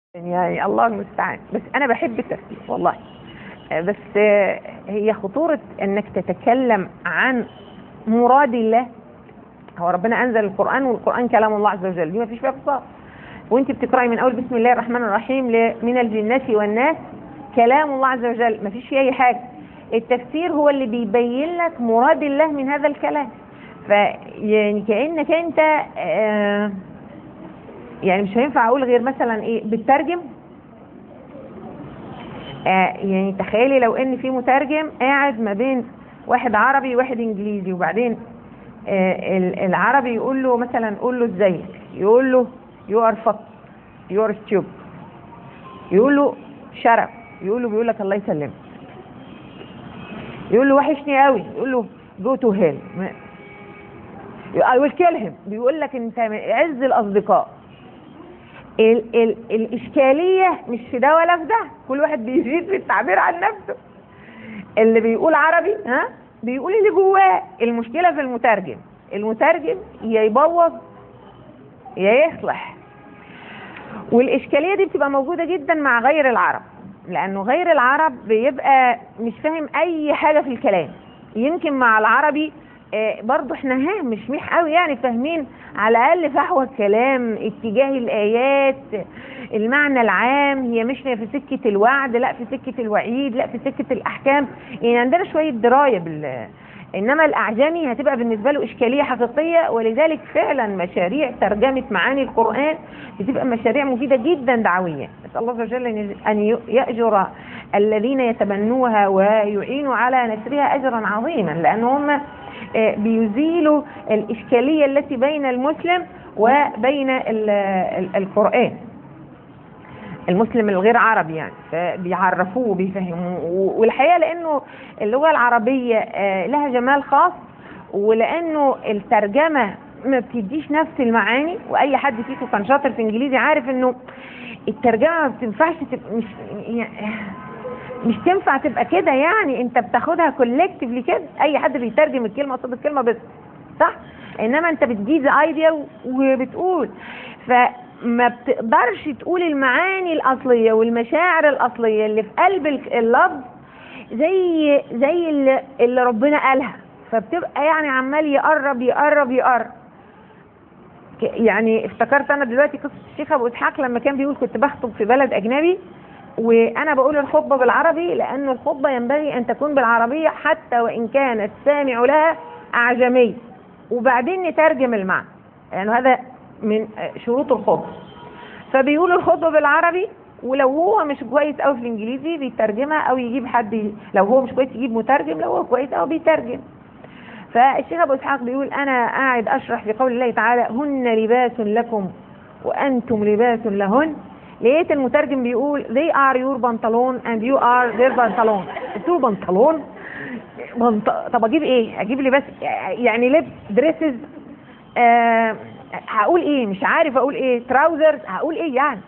يعني الله المستعان بس انا بحب التفسير والله بس هي خطورة انك تتكلم عن مراد الله هو ربنا انزل القرآن والقرآن كلام الله عز وجل دي ما فيش فيها فصال وانت بتقرأي من اول بسم الله الرحمن الرحيم من الجنة والناس كلام الله عز وجل ما فيش فيه اي حاجة التفسير هو اللي بيبين لك مراد الله من هذا الكلام فيعني كأنك انت آه يعني مش هينفع اقول غير مثلا ايه بتترجم آه يعني تخيلي لو ان في مترجم قاعد ما بين واحد عربي وواحد انجليزي وبعدين آه العربي يقول له مثلا قول له ازيك يقول له يو ار فك يو ار ستيوب يقول له شرف يقول له بيقول لك الله يسلمك يقول له وحشني قوي يقول له جو تو هيل اي ويل كيل هيم بيقول لك انت عز الاصدقاء ال ال الإشكالية مش في ده ولا في ده كل واحد بيزيد في التعبير عن نفسه اللي بيقول عربي ها بيقول اللي جواه المشكلة في المترجم المترجم يا يبوظ يا يصلح والإشكالية دي بتبقى موجودة جدا مع غير العرب لأنه غير العرب بيبقى مش فاهم أي حاجة في الكلام يمكن مع العربي برضو احنا ها مش ميح قوي يعني فاهمين على الاقل فحوى الكلام اتجاه الايات المعنى العام هي مش في سكه الوعد لا في سكه الوعيد لا في سكه الاحكام يعني عندنا شويه درايه بال انما الاعجمي هتبقى بالنسبه له اشكاليه حقيقيه ولذلك فعلا مشاريع ترجمه معاني القران بتبقى مشاريع مفيده جدا دعويه نسال الله عز وجل ان ياجر الذين يتبنوها ويعينوا على نشرها اجرا عظيما لان هم بيزيلوا الإشكالية التي بين المسلم وبين ال ال القرآن المسلم الغير عربي يعني فبيعرفوه وبيفهموه والحقيقة لأنه اللغة العربية لها جمال خاص ولأنه الترجمة ما بتديش نفس المعاني وأي حد فيكم كان شاطر في إنجليزي عارف إنه الترجمة ما بتنفعش تبقى مش يعني مش تنفع تبقى كده يعني انت بتاخدها كولكتيفلي كده اي حد بيترجم الكلمه قصاد الكلمه بس صح انما انت بتجيز ايديا وبتقول فما بتقدرش تقول المعاني الاصليه والمشاعر الاصليه اللي في قلب اللفظ زي زي اللي, اللي ربنا قالها فبتبقى يعني عمال يقرب يقرب يقرب يعني افتكرت انا دلوقتي قصه الشيخ ابو اسحاق لما كان بيقول كنت بخطب في بلد اجنبي وانا بقول الخطبه بالعربي لان الخطبه ينبغي ان تكون بالعربيه حتى وان كان السامع لها اعجمي وبعدين نترجم المعنى لانه يعني هذا من شروط الخطبه فبيقول الخطبه بالعربي ولو هو مش كويس قوي في الانجليزي بيترجمها او يجيب حد لو هو مش كويس يجيب مترجم لو هو كويس او بيترجم فالشيخ ابو اسحاق بيقول انا قاعد اشرح في قول الله تعالى هن لباس لكم وانتم لباس لهن لقيت المترجم بيقول they are your بنطلون and you are their بنطلون قلت له بنطلون بنط... طب اجيب ايه اجيب لي بس يعني لبس دريسز آه هقول ايه مش عارف اقول ايه تراوزرز هقول ايه يعني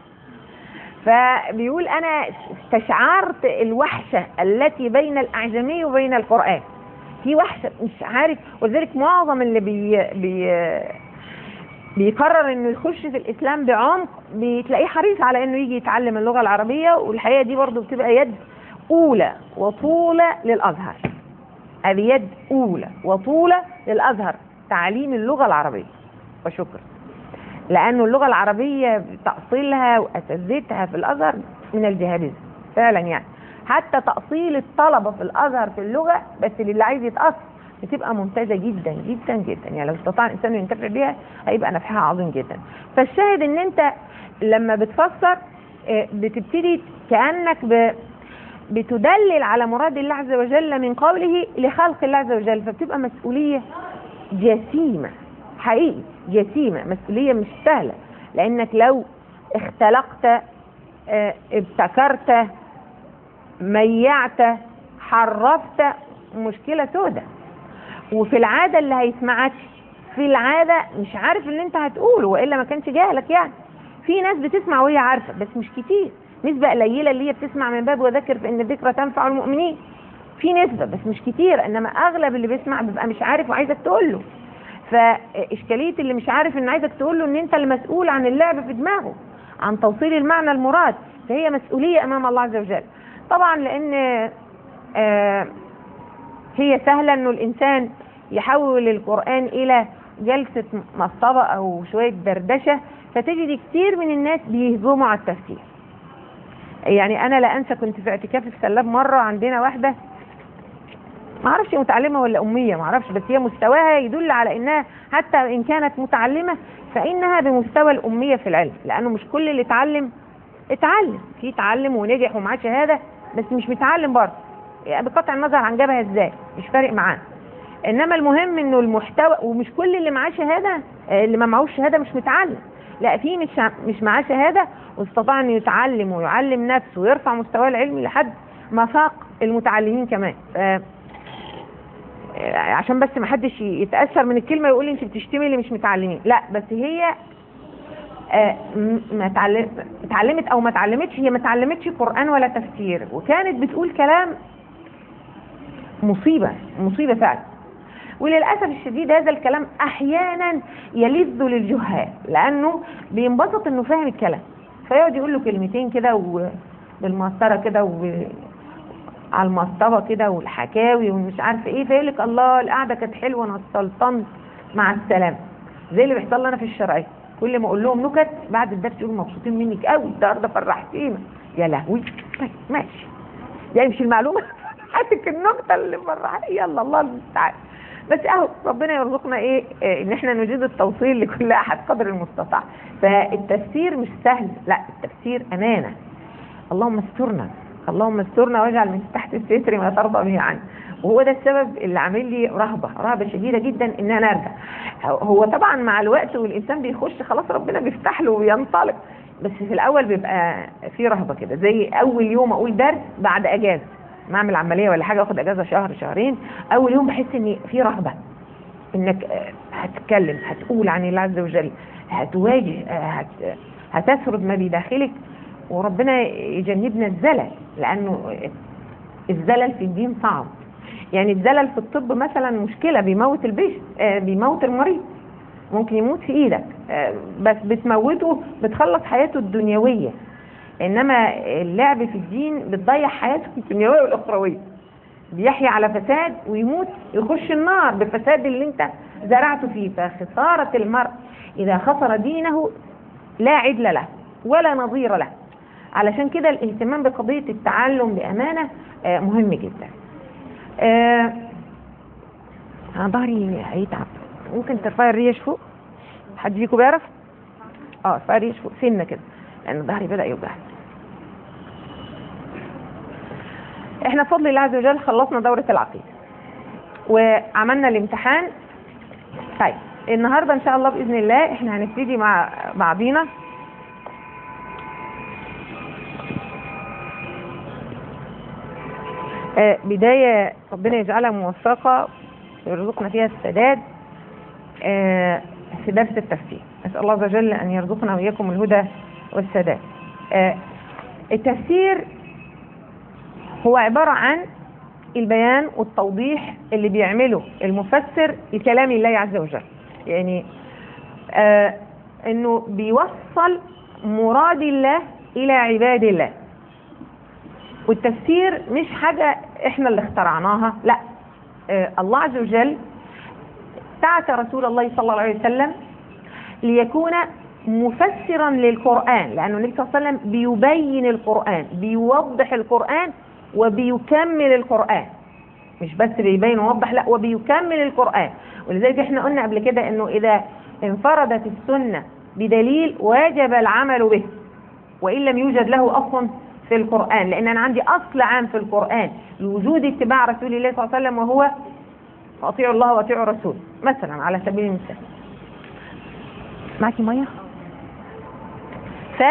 فبيقول انا استشعرت الوحشه التي بين الاعجمي وبين القران في وحشه مش عارف ولذلك معظم اللي بي, بي بيقرر انه يخش في الاسلام بعمق بتلاقيه حريص على انه يجي يتعلم اللغه العربيه والحقيقه دي برضو بتبقى يد اولى وطولة للازهر هذه يد اولى وطولة للازهر تعليم اللغه العربيه وشكرا لانه اللغه العربيه تاصيلها واساتذتها في الازهر من الجهابذه فعلا يعني حتى تاصيل الطلبه في الازهر في اللغه بس اللي عايز يتاصل بتبقى ممتازه جدا جدا جدا يعني لو استطاع الانسان ينتفع بيها هيبقى نفعها عظيم جدا فالشاهد ان انت لما بتفسر بتبتدي كانك ب بتدلل على مراد الله عز وجل من قوله لخلق الله عز وجل فبتبقى مسؤوليه جسيمه حقيقي جسيمه مسؤوليه مش سهله لانك لو اختلقت ابتكرت ميعت حرفت مشكله سودة وفي العاده اللي هيسمعك في العاده مش عارف اللي انت هتقوله والا ما كانش جاهلك يعني في ناس بتسمع وهي عارفه بس مش كتير نسبه قليله اللي هي بتسمع من باب وذكر فان الذكرى تنفع المؤمنين في نسبه بس مش كتير انما اغلب اللي بيسمع بيبقى مش عارف وعايزك تقول له فاشكاليه اللي مش عارف ان عايزك تقول له ان انت المسؤول عن اللعب في دماغه عن توصيل المعنى المراد فهي مسؤولية أمام الله عز وجل طبعا لأن آه هي سهلة أنه الإنسان يحول القرآن إلى جلسة مصطبة أو شوية دردشة فتجد كتير من الناس بيهجموا على التفسير يعني أنا لا أنسى كنت في اعتكاف السلاب مرة عندنا واحدة ما اعرفش متعلمه ولا اميه ما اعرفش بس هي مستواها يدل على انها حتى ان كانت متعلمه فانها بمستوى الاميه في العلم لانه مش كل اللي اتعلم اتعلم في اتعلم ونجح ومعاه شهاده بس مش متعلم برضه يعني بقطع النظر عن جابها ازاي مش فارق معاه انما المهم انه المحتوى ومش كل اللي معاه شهاده اللي ما معهوش شهاده مش متعلم لا في مش مش معاه شهاده واستطاع انه يتعلم ويعلم نفسه ويرفع مستواه العلمي لحد ما فاق المتعلمين كمان ف... عشان بس ما حدش يتاثر من الكلمه يقول انت بتشتمي اللي مش متعلمين لا بس هي ما اتعلمت او ما اتعلمتش هي ما اتعلمتش قران ولا تفسير وكانت بتقول كلام مصيبه مصيبه فعلا وللاسف الشديد هذا الكلام احيانا يلذ للجهال لانه بينبسط انه فاهم الكلام فيقعد يقول له كلمتين كده وبالمسطره كده و على المصطبه كده والحكاوي ومش عارفه ايه فيقول لك الله القعده كانت حلوه انا اتسلطنت مع السلامه زي اللي بيحصل لنا في الشرعيه كل ما اقول لهم نكت بعد الدرس يقولوا مبسوطين منك قوي النهارده فرحتينا يا لهوي طيب ماشي يعني مش المعلومه هاتك النكته اللي فرحتني يلا الله المستعان بس اهو ربنا يرزقنا ايه, إيه ان احنا نجيد التوصيل لكل احد قدر المستطاع فالتفسير مش سهل لا التفسير امانه اللهم استرنا اللهم استرنا واجعل من تحت الستر ما ترضى به عنه وهو ده السبب اللي عامل لي رهبه رهبه شديده جدا ان انا ارجع هو طبعا مع الوقت والانسان بيخش خلاص ربنا بيفتح له وينطلق بس في الاول بيبقى في رهبه كده زي اول يوم اقول درس بعد اجازه ما اعمل عمليه ولا حاجه اخد اجازه شهر شهرين اول يوم بحس ان في رهبه انك هتتكلم هتقول عن الله عز وجل هتواجه هت هتسرد ما بداخلك وربنا يجنبنا الزلل لانه الزلل في الدين صعب يعني الزلل في الطب مثلا مشكله بيموت البيش آه بيموت المريض ممكن يموت في ايدك آه بس بتموته بتخلص حياته الدنيويه انما اللعب في الدين بتضيع حياته الدنيويه والاخرويه بيحيا على فساد ويموت يخش النار بالفساد اللي انت زرعته فيه فخساره المرء اذا خسر دينه لا عدل له ولا نظير له علشان كده الاهتمام بقضية التعلم بأمانة آه مهم جدا آه ظهري هيتعب ممكن ترفعي الريش فوق حد فيكم بيعرف اه ارفعي الريش فوق سنة كده لان ظهري بدأ يوجعني احنا بفضل الله عز وجل خلصنا دورة العقيدة وعملنا الامتحان طيب النهاردة ان شاء الله بإذن الله احنا هنبتدي مع بعضينا آه بداية ربنا يجعلها موفقة ويرزقنا فيها السداد آه في درس التفسير نسأل الله عز وجل أن يرزقنا وإياكم الهدى والسداد آه التفسير هو عبارة عن البيان والتوضيح اللي بيعمله المفسر لكلام الله عز وجل يعني انه بيوصل مراد الله الى عباد الله والتفسير مش حاجة احنا اللي اخترعناها لا اه الله عز وجل بعث رسول الله صلى الله عليه وسلم ليكون مفسرا للقرآن لأنه النبي صلى الله عليه وسلم بيبين القرآن بيوضح القرآن وبيكمل القرآن مش بس بيبين ويوضح لا وبيكمل القرآن ولذلك احنا قلنا قبل كده انه اذا انفردت السنة بدليل واجب العمل به وإن لم يوجد له أصل في القرآن لأن أنا عندي أصل عام في القرآن لوجود اتباع رسول الله صلى الله عليه وسلم وهو أطيعوا الله وأطيعوا الرسول مثلا على سبيل المثال معكي مية ف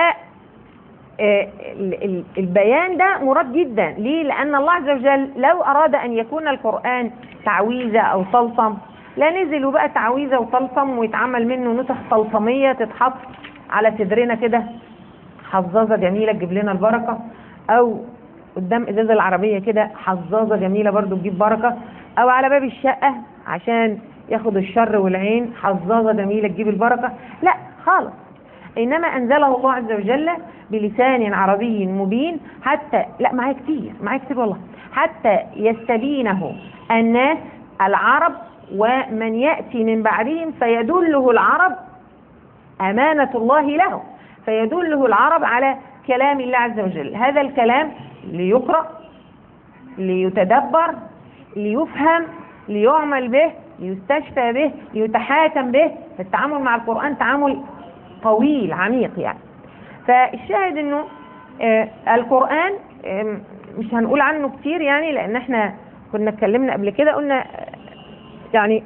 البيان ده مراد جدا ليه لأن الله عز وجل لو أراد أن يكون القرآن تعويذة أو طلسم لا نزل وبقى تعويذة وطلسم ويتعمل منه نسخ طلسمية تتحط على صدرنا كده حظاظة جميلة تجيب لنا البركة أو قدام إزازة العربية كده حظاظة جميلة برضو تجيب بركة أو على باب الشقة عشان ياخد الشر والعين حظاظة جميلة تجيب البركة لا خالص إنما أنزله الله عز وجل بلسان عربي مبين حتى لا معايا كتير معايا كتير والله حتى يستبينه الناس العرب ومن يأتي من بعدهم فيدله العرب أمانة الله له فيدله العرب على كلام الله عز وجل هذا الكلام ليقرأ ليتدبر ليفهم ليعمل به ليستشفى به ليتحاكم به فالتعامل مع القرآن تعامل طويل عميق يعني فالشاهد انه آه القرآن آه مش هنقول عنه كتير يعني لان احنا كنا اتكلمنا قبل كده قلنا يعني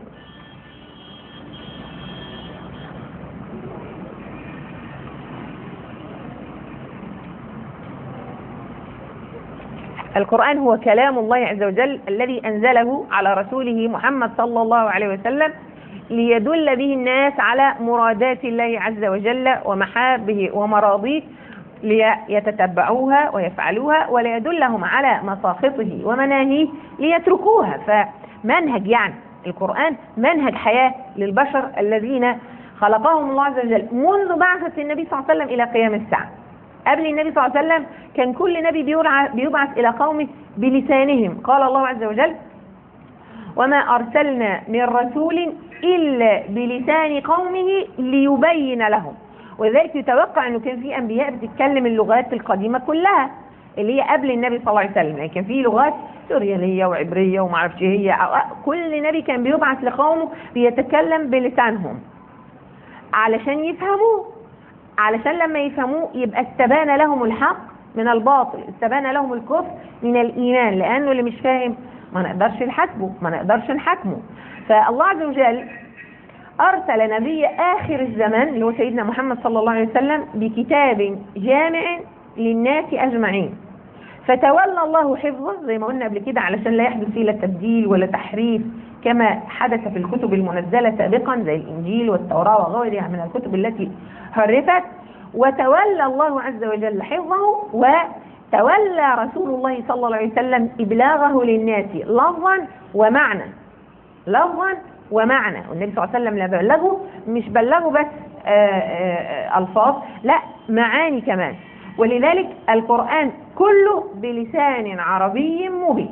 القرآن هو كلام الله عز وجل الذي أنزله على رسوله محمد صلى الله عليه وسلم ليدل به الناس على مرادات الله عز وجل ومحابه ومراضيه ليتتبعوها ويفعلوها وليدلهم على مساخطه ومناهيه ليتركوها فمنهج يعني القرآن منهج حياة للبشر الذين خلقهم الله عز وجل منذ بعثة النبي صلى الله عليه وسلم إلى قيام الساعة قبل النبي صلى الله عليه وسلم كان كل نبي بيبعث إلى قومه بلسانهم قال الله عز وجل وما أرسلنا من رسول إلا بلسان قومه ليبين لهم ولذلك يتوقع أنه كان في أنبياء بتتكلم اللغات القديمة كلها اللي هي قبل النبي صلى الله عليه وسلم يعني كان في لغات سوريانية وعبرية ومعرفش هي كل نبي كان بيبعث لقومه بيتكلم بلسانهم علشان يفهموه علشان لما يفهموه يبقى استبان لهم الحق من الباطل استبان لهم الكفر من الإيمان لأنه اللي مش فاهم ما نقدرش نحاسبه ما نقدرش نحاكمه فالله عز وجل أرسل نبي آخر الزمان اللي هو سيدنا محمد صلى الله عليه وسلم بكتاب جامع للناس أجمعين فتولى الله حفظه زي ما قلنا قبل كده علشان لا يحدث فيه لا تبديل ولا تحريف كما حدث في الكتب المنزلة سابقا زي الإنجيل والتوراة وغيرها من الكتب التي حرفت وتولى الله عز وجل حفظه وتولى رسول الله صلى الله عليه وسلم إبلاغه للناس لفظا ومعنى لفظا ومعنى والنبي صلى الله عليه وسلم لا بلغه مش بلغه بس آآ آآ ألفاظ لا معاني كمان ولذلك القرآن كله بلسان عربي مبين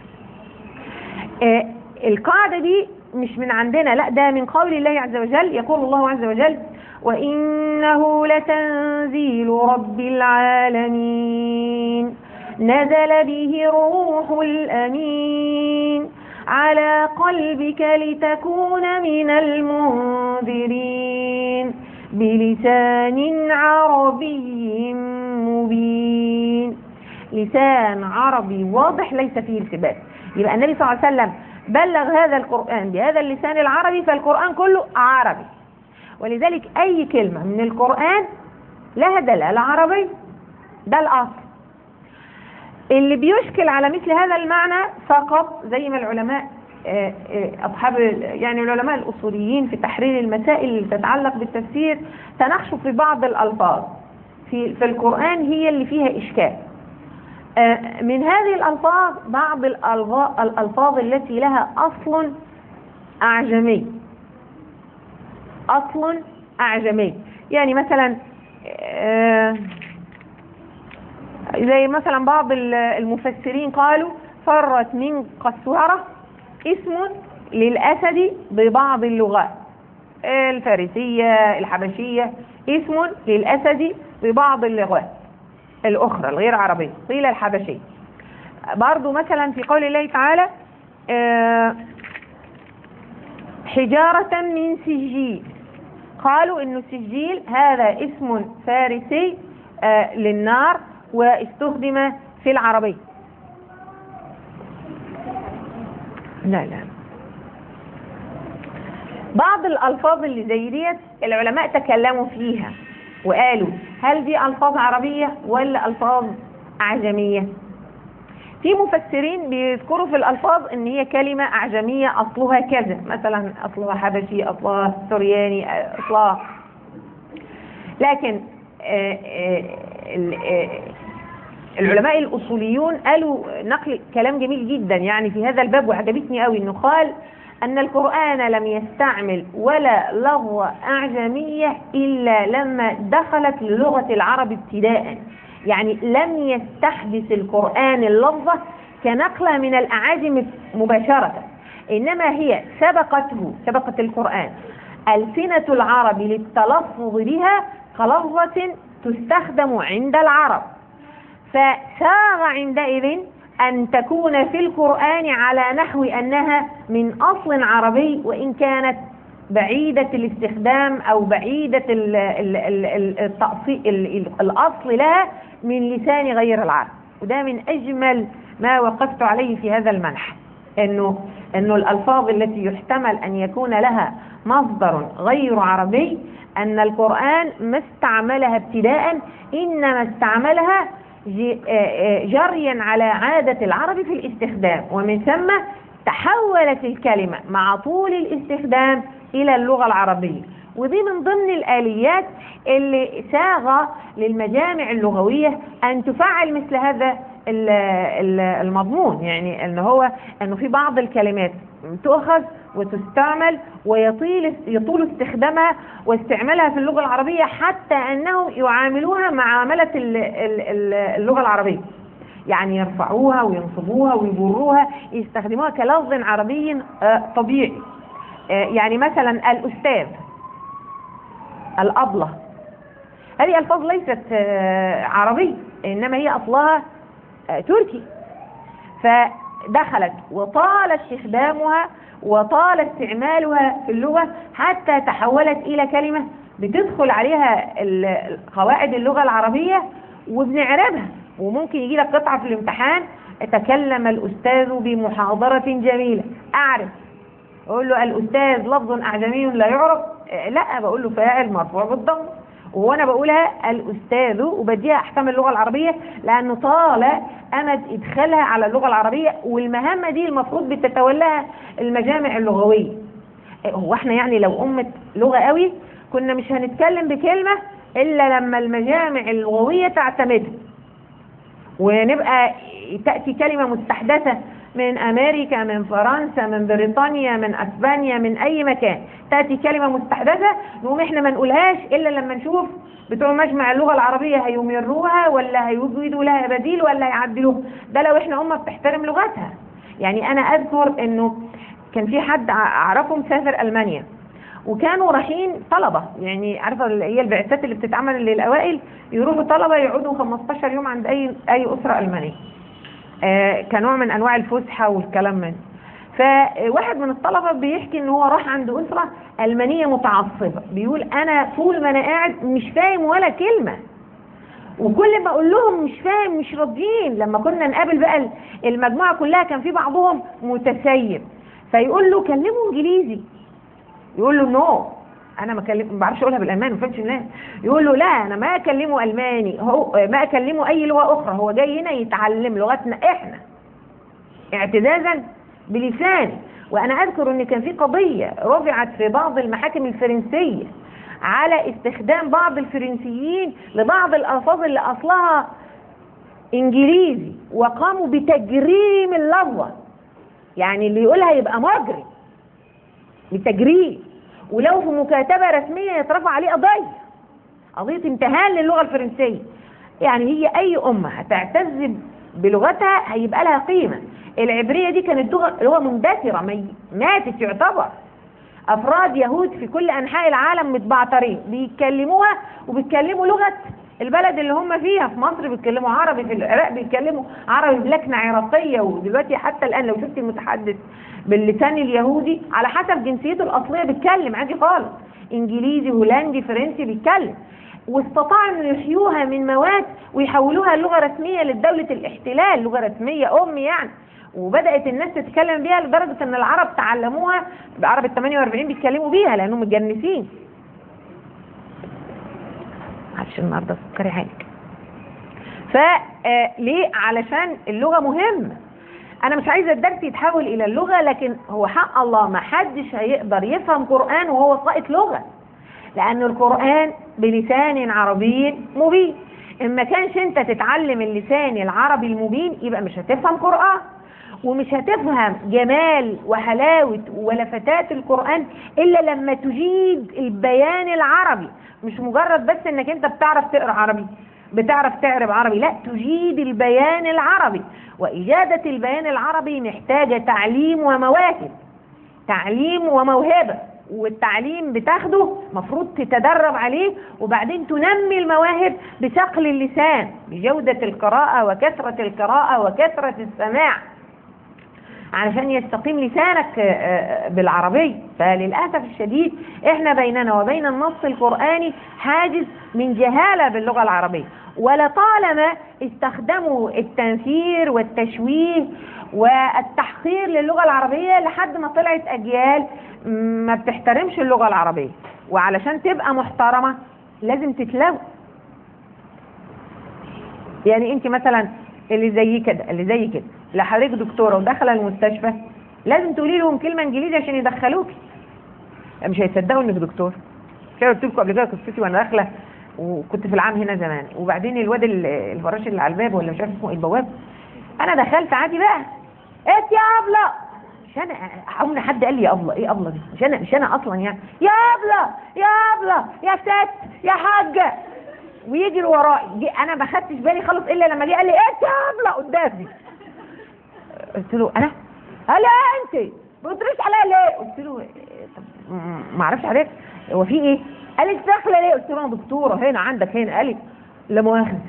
القاعدة دي مش من عندنا لا ده من قول الله عز وجل يقول الله عز وجل وإنه لتنزيل رب العالمين نزل به روح الأمين على قلبك لتكون من المنذرين بلسان عربي مبين لسان عربي واضح ليس فيه التباس يبقى النبي صلى الله عليه وسلم بلغ هذا القرآن بهذا اللسان العربي فالقرآن كله عربي ولذلك أي كلمة من القرآن لها دلالة عربية ده الأصل اللي بيشكل على مثل هذا المعنى فقط زي ما العلماء أصحاب يعني العلماء الأصوليين في تحرير المسائل اللي تتعلق بالتفسير تناقشوا في بعض الألفاظ في, في القرآن هي اللي فيها إشكال من هذه الألفاظ بعض الألفاظ التي لها أصل أعجمي أصل أعجمي يعني مثلا زي مثلا بعض المفسرين قالوا فرت من قسورة اسم للأسد ببعض اللغات الفارسية الحبشية اسم للأسد ببعض اللغات الأخرى الغير عربية قيل الحبشية برضو مثلا في قول الله تعالى حجارة من سجيل قالوا انه السجيل هذا اسم فارسي للنار واستخدم في العربية لا لا بعض الألفاظ اللي زي ديت العلماء تكلموا فيها وقالوا هل دي ألفاظ عربية ولا ألفاظ أعجمية في مفسرين بيذكروا في الألفاظ ان هي كلمة أعجمية أصلها كذا مثلا أصلها حبشي أصلها سورياني أصلها لكن العلماء الأصوليون قالوا نقل كلام جميل جدا يعني في هذا الباب وعجبتني قوي انه قال أن القرآن لم يستعمل ولا لغة أعجمية إلا لما دخلت للغة العرب ابتداء يعني لم يستحدث القرآن اللفظة كنقلة من الأعاجم مباشرة إنما هي سبقته سبقت القرآن ألسنة العرب للتلفظ بها كلفظة تستخدم عند العرب فساغ عندئذ أن تكون في القرآن على نحو أنها من أصل عربي وإن كانت بعيدة الاستخدام أو بعيدة ال ال ال التأصيل الأصل لها من لسان غير العرب وده من أجمل ما وقفت عليه في هذا المنح أنه, إنه الألفاظ التي يحتمل أن يكون لها مصدر غير عربي أن القرآن ما استعملها ابتداء إنما استعملها جريا على عادة العرب في الاستخدام ومن ثم تحولت الكلمة مع طول الاستخدام إلى اللغة العربية ودي من ضمن الآليات اللي ساغ للمجامع اللغوية أن تفعل مثل هذا المضمون يعني أنه هو أنه في بعض الكلمات تؤخذ وتستعمل ويطيل يطول استخدامها واستعمالها في اللغة العربية حتى أنهم يعاملوها معاملة اللغة العربية يعني يرفعوها وينصبوها ويبروها يستخدموها كلفظ عربي طبيعي يعني مثلا الأستاذ الأبلة هذه ألفاظ ليست عربية إنما هي أصلها تركي فدخلت وطال استخدامها وطال استعمالها في اللغة حتى تحولت إلى كلمة بتدخل عليها قواعد اللغة العربية وبنعربها وممكن يجي لك قطعة في الامتحان تكلم الأستاذ بمحاضرة جميلة أعرف أقول له الأستاذ لفظ أعجمي لا يعرف لا بقول له فاعل مرفوع بالضم وانا بقولها الاستاذ وبديها احكام اللغه العربيه لانه طال امد ادخالها على اللغه العربيه والمهمه دي المفروض بتتولاها المجامع اللغويه هو احنا يعني لو امه لغه قوي كنا مش هنتكلم بكلمه الا لما المجامع اللغويه تعتمدها ونبقى تاتي كلمه مستحدثه من امريكا من فرنسا من بريطانيا من اسبانيا من اي مكان تاتي كلمه مستحدثه نقوم احنا ما نقولهاش الا لما نشوف بتوع مجمع اللغه العربيه هيمروها ولا هيوجدوا لها بديل ولا هيعدلوها ده لو احنا امه بتحترم لغتها يعني انا اذكر انه كان في حد اعرفه مسافر المانيا وكانوا رايحين طلبه يعني عارفه هي البعثات اللي بتتعمل للاوائل يروحوا طلبه يقعدوا 15 يوم عند اي اي اسره المانيه آه كنوع من انواع الفسحه والكلام من فواحد من الطلبه بيحكي ان هو راح عند اسره المانيه متعصبه بيقول انا طول ما انا قاعد مش فاهم ولا كلمه وكل ما اقول لهم مش فاهم مش راضيين لما كنا نقابل بقى المجموعه كلها كان في بعضهم متسيب فيقول له كلموا انجليزي يقول له نو انا ما كلم ما بعرفش اقولها بالالماني ما فهمش الناس يقول له لا انا ما اكلمه الماني هو ما اكلمه اي لغه اخرى هو جاي هنا يتعلم لغتنا احنا اعتزازا بلساني وانا اذكر ان كان في قضيه رفعت في بعض المحاكم الفرنسيه على استخدام بعض الفرنسيين لبعض الالفاظ اللي اصلها انجليزي وقاموا بتجريم اللفظه يعني اللي يقولها يبقى مجرم بتجريم ولو في مكاتبة رسمية يترفع عليه قضية قضية امتهان للغة الفرنسية يعني هي أي أمة هتعتز بلغتها هيبقى لها قيمة العبرية دي كانت لغة مندثرة ماتت يعتبر أفراد يهود في كل أنحاء العالم متبعترين بيتكلموها وبيتكلموا لغة البلد اللي هم فيها في مصر بيتكلموا عربي في العراق بيتكلموا عربي بلكنة عراقية ودلوقتي حتى الآن لو شفت المتحدث باللسان اليهودي على حسب جنسيته الأصلية بيتكلم عادي خالص إنجليزي هولندي فرنسي بيتكلم واستطاعوا ان يحيوها من مواد ويحولوها لغة رسمية لدولة الاحتلال لغة رسمية أم يعني وبدأت الناس تتكلم بيها لدرجة ان العرب تعلموها العرب ال 48 بيتكلموا بيها لانهم متجنسين معلش النهارده سكري حالك فليه علشان اللغة مهمة انا مش عايزه الدرس يتحول الى اللغة لكن هو حق الله ما حدش هيقدر يفهم قرآن وهو ساقط لغة لان القرآن بلسان عربي مبين ان ما كانش انت تتعلم اللسان العربي المبين يبقى مش هتفهم قرآن ومش هتفهم جمال وحلاوة ولفتات القرآن إلا لما تجيد البيان العربي مش مجرد بس انك انت بتعرف تقرأ عربي بتعرف تعرب عربي لا تجيد البيان العربي وإجادة البيان العربي محتاجة تعليم ومواهب تعليم وموهبة والتعليم بتاخده مفروض تتدرب عليه وبعدين تنمي المواهب بثقل اللسان بجودة القراءة وكثرة القراءة وكثرة السماع علشان يستقيم لسانك بالعربي فللأسف الشديد احنا بيننا وبين النص القرآني حاجز من جهالة باللغة العربية ولطالما استخدموا التنفير والتشويه والتحقير للغة العربية لحد ما طلعت أجيال ما بتحترمش اللغة العربية وعلشان تبقى محترمة لازم تتلوى يعني انت مثلا اللي زي كده اللي زي كده لا حضرتك دكتوره وداخله المستشفى لازم تقولي لهم كلمه انجليزي عشان يدخلوكي مش هيصدقوا انك دكتور كده قلت لكم قبل كده قصتي وانا داخله وكنت في العام هنا زمان وبعدين الواد الفراش اللي على الباب ولا مش عارف اسمه ايه البواب انا دخلت عادي بقى ايه يا ابله مش انا عمري حد قال لي يا ابله ايه ابله دي مش انا مش انا اصلا يعني يا ابله يا ابله يا ست يا حاجه ويجري ورائي انا ما خدتش بالي خالص الا لما جه قال لي ايه يا ابله قدامي قلت له انا قال لي انت ما قلتليش عليا ليه قلت له طب ما اعرفش عليك هو في ايه قال لي انت داخله ليه قلت له انا دكتوره هنا عندك هنا قال لي لا مؤاخذه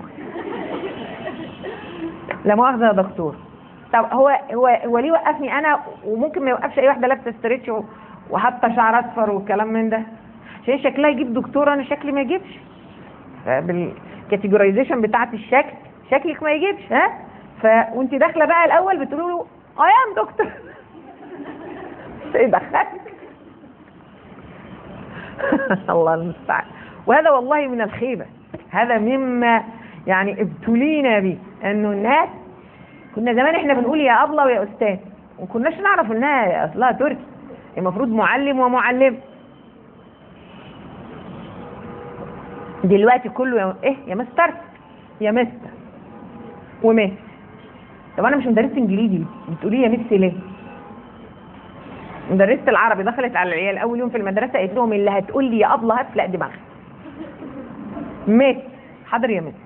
لا مؤاخذه يا دكتور طب هو هو هو ليه وقفني انا وممكن ما يوقفش اي واحده لابسه ستريتش وحاطه شعر اصفر والكلام من ده عشان شكلها يجيب دكتور انا شكلي ما يجيبش بالكاتيجورايزيشن بتاعت الشكل شكلك ما يجيبش ها ف وانت داخله بقى الاول بتقولوا له اه يا دكتور يدخلك الله المستعان وهذا والله من الخيبه هذا مما يعني ابتلينا به انه الناس كنا زمان احنا بنقول يا ابله ويا استاذ وما كناش نعرف انها اصلها تركي المفروض معلم ومعلم دلوقتي كله يا ايه يا مستر يا مستر ومس طب انا مش مدرسه انجليزي بتقولي يا مس ليه مدرسه العربي دخلت على العيال اول يوم في المدرسه قالت لهم اللي هتقول لي يا ابله هتفلق دماغها مس حاضر يا مس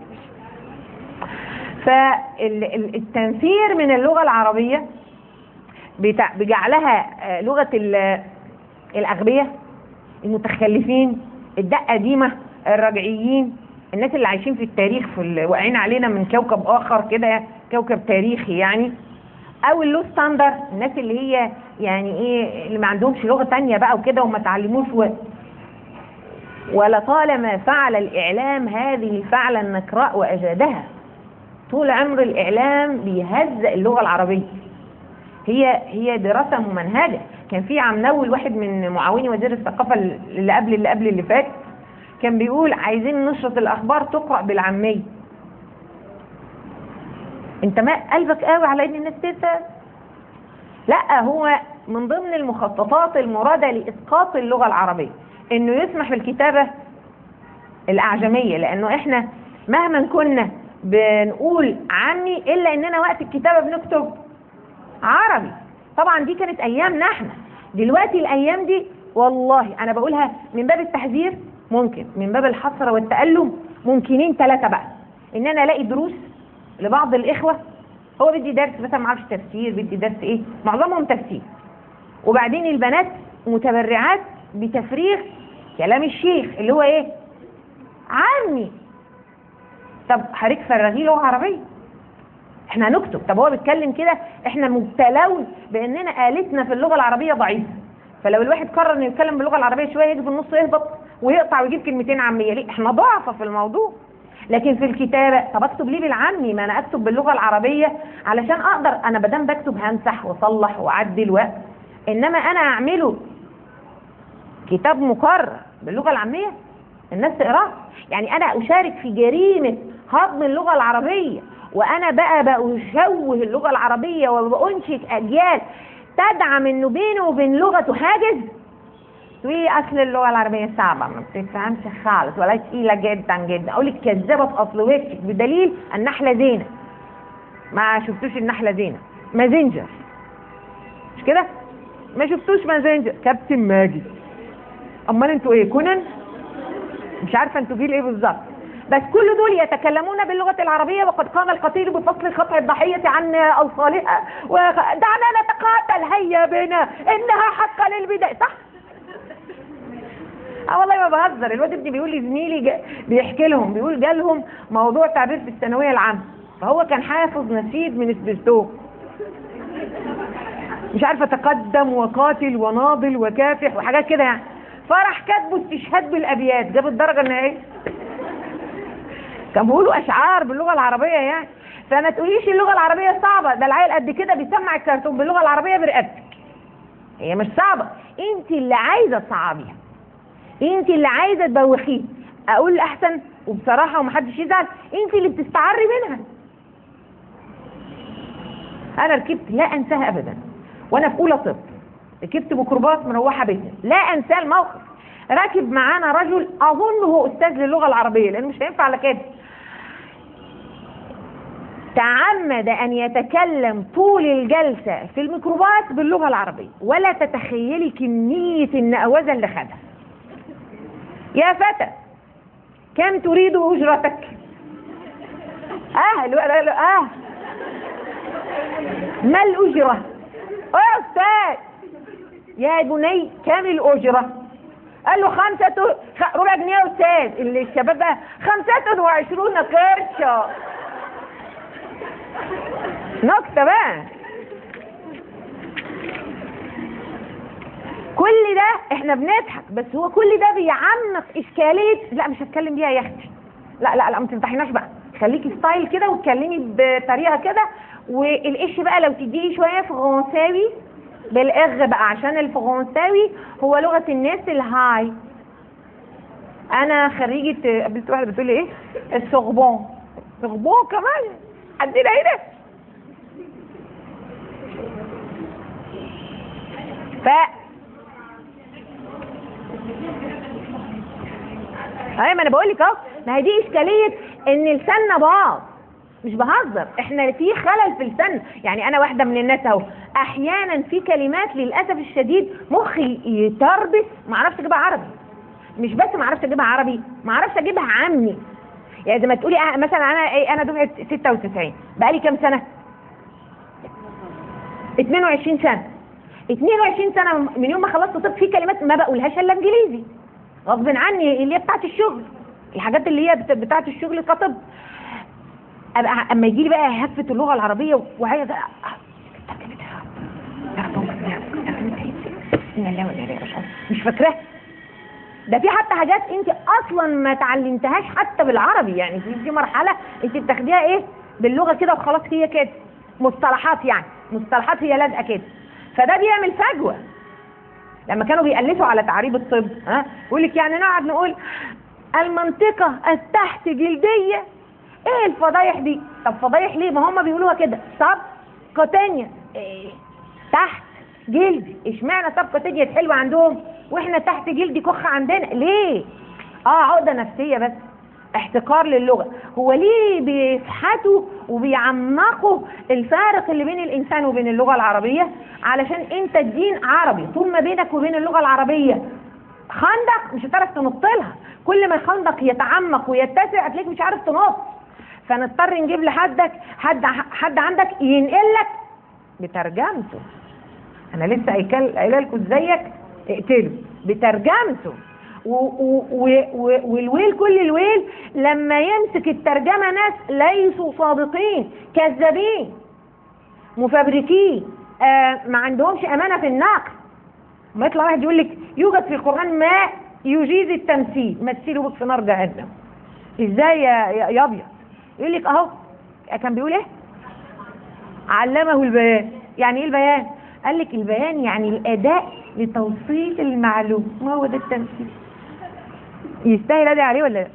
فالتنفير من اللغه العربيه بجعلها لغه الاغبياء المتخلفين الدقه ديمه الرجعيين الناس اللي عايشين في التاريخ في واقعين علينا من كوكب اخر كده كوكب تاريخي يعني او اللو ستاندر الناس اللي هي يعني ايه اللي ما عندهمش لغه تانية بقى وكده وما تعلموش و... ولطالما فعل الاعلام هذه الفعل النكراء واجادها طول عمر الاعلام بيهزأ اللغه العربيه هي هي دراسه ممنهجه كان في عمناوي واحد من معاوني وزير الثقافه اللي قبل اللي قبل اللي فات كان بيقول عايزين نشرة الأخبار تقرأ بالعامية انت ما قلبك قوي على ان الناس تفهم لا هو من ضمن المخططات المرادة لإسقاط اللغة العربية انه يسمح بالكتابة الأعجمية لأنه احنا مهما كنا بنقول عمي إلا إننا وقت الكتابة بنكتب عربي طبعا دي كانت أيامنا احنا دلوقتي الأيام دي والله أنا بقولها من باب التحذير ممكن من باب الحسرة والتألم ممكنين ثلاثة بقى ان انا الاقي دروس لبعض الاخوة هو بدي درس مثلا ما اعرفش تفسير بدي درس ايه معظمهم تفسير وبعدين البنات متبرعات بتفريغ كلام الشيخ اللي هو ايه عمي طب حضرتك فرغيه لغه عربيه احنا هنكتب طب هو بيتكلم كده احنا مبتلون باننا آلتنا في اللغه العربيه ضعيفه فلو الواحد قرر انه يتكلم باللغه العربيه شويه يجي في النص يهبط ويقطع ويجيب كلمتين عاميه ليه احنا ضعفه في الموضوع لكن في الكتابه طب اكتب ليه بالعامي ما انا اكتب باللغه العربيه علشان اقدر انا بدام بكتب همسح واصلح واعدل و انما انا اعمله كتاب مكرر باللغه العاميه الناس تقراه يعني انا اشارك في جريمه هضم اللغه العربيه وانا بقى بشوه اللغه العربيه وبانشئ اجيال تدعم انه بينه وبين لغته حاجز تقولي اصل اللغه العربيه صعبه ما بتفهمش خالص ولا تقيله جدا جدا اقول لك كذابه في اصل وشك بدليل النحله زينه ما شفتوش النحله زينه مازنجر مش كده ما شفتوش مازنجر كابتن ماجد امال انتوا ايه كونان مش عارفه انتوا جيل ايه بالظبط بس كل دول يتكلمون باللغة العربية وقد قام القتيل بفصل قطع الضحية عن أوصالها ودعنا نتقاتل هيا بنا إنها حق للبداية صح؟ اه والله ما بهزر الواد ابني بيقول لي زميلي جا- بيحكي لهم بيقول جالهم موضوع تعبير في الثانويه العامه فهو كان حافظ نشيد من سبيرتو مش عارفه تقدم وقاتل وناضل وكافح وحاجات كده يعني فراح كاتبه استشهاد بالابيات جاب الدرجه النهائيه كان بيقولوا اشعار باللغه العربيه يعني فما تقوليش اللغه العربيه صعبه ده العيل قد كده بيسمع الكرتون باللغه العربيه برقبتك هي مش صعبه انت اللي عايزه تصعبيها انت اللي عايزه تبوخيه اقول احسن وبصراحه ومحدش يزعل انت اللي بتستعري منها انا ركبت لا انساها ابدا وانا في اولى طب ركبت ميكروباص مروحه بيتنا لا انساه الموقف راكب معانا رجل اظن هو استاذ للغه العربيه لانه مش هينفع على كده تعمد ان يتكلم طول الجلسه في الميكروباص باللغه العربيه ولا تتخيلي كميه النقوزه اللي خدها يا فتى كم تريد اجرتك اه لا لا لا اه ما الاجره يا استاذ يا بني كم الاجره قال له خمسة خ- ربع جنيه يا استاذ اللي الشباب بقى خمسة وعشرون قرشة نكتة بقى كل ده احنا بنضحك بس هو كل ده بيعمق اشكاليه لا مش هتكلم بيها يا اختي لا لا لا ما تمتحناش بقى خليكي ستايل كده واتكلمي بطريقه كده والقش بقى لو تديني شويه فرنساوي بالاغ بقى عشان الفرنساوي هو لغه الناس الهاي انا خريجه قابلت واحده بتقول لي ايه السوربون سوربون كمان عندنا هنا ف ايوه ما انا بقول لك اهو ما هي دي اشكاليه ان لساننا باظ مش بهزر احنا في خلل في لساننا يعني انا واحده من الناس اهو احيانا في كلمات للاسف الشديد مخي يتربس ما اعرفش اجيبها عربي مش بس ما اعرفش اجيبها عربي ما اعرفش اجيبها عامي يعني زي ما تقولي أه مثلا انا ايه انا دفعه 96 بقالي كام سنه 22 سنه 22 سنه من يوم ما خلصت طب في كلمات ما بقولهاش الا انجليزي غصب عني اللي هي بتاعت الشغل الحاجات اللي هي بت- بتاعت الشغل كطب ابقى اما يجي لي بقى هفه اللغه العربيه وعايز مش فاكراها ده في حتى حاجات انت اصلا ما تعلمتهاش حتى بالعربي يعني في في مرحله انت بتاخديها ايه باللغه كده وخلاص هي كده مصطلحات يعني مصطلحات هي لازقه كده فده بيعمل فجوه لما كانوا بيألفوا على تعريب الطب ها يقول لك يعني نقعد نقول المنطقة التحت جلدية ايه الفضايح دي طب فضايح ليه ما هم بيقولوها كده سب كوتينيا إيه؟ تحت جلدي اشمعنى سب كوتينيا حلوة عندهم واحنا تحت جلدي كخ عندنا ليه اه عقدة نفسية بس احتكار للغة هو ليه بيفحتوا وبيعمقوا الفارق اللي بين الإنسان وبين اللغة العربية علشان انت الدين عربي طول ما بينك وبين اللغة العربية خندق مش هتعرف تنط لها كل ما الخندق يتعمق ويتسع هتلاقيك مش عارف تنط فنضطر نجيب لحدك حد حد عندك ينقل لك بترجمته انا لسه قايل- قايله لكم ازيك اقتله بترجمته و و و و والويل كل الويل لما يمسك الترجمه ناس ليسوا صادقين كذابين مفبركين آه ما عندهمش امانه في النقل ما يطلع واحد يقول لك يوجد في القران ما يجيز التمثيل مثلوا بك في نار جهنم ازاي يا يا يا ابيض يقول لك اهو كان بيقول ايه علمه البيان يعني ايه البيان قال لك البيان يعني الاداء لتوصيل المعلومه ما هو ده التمثيل يستاهل ادعي عليه ولا لا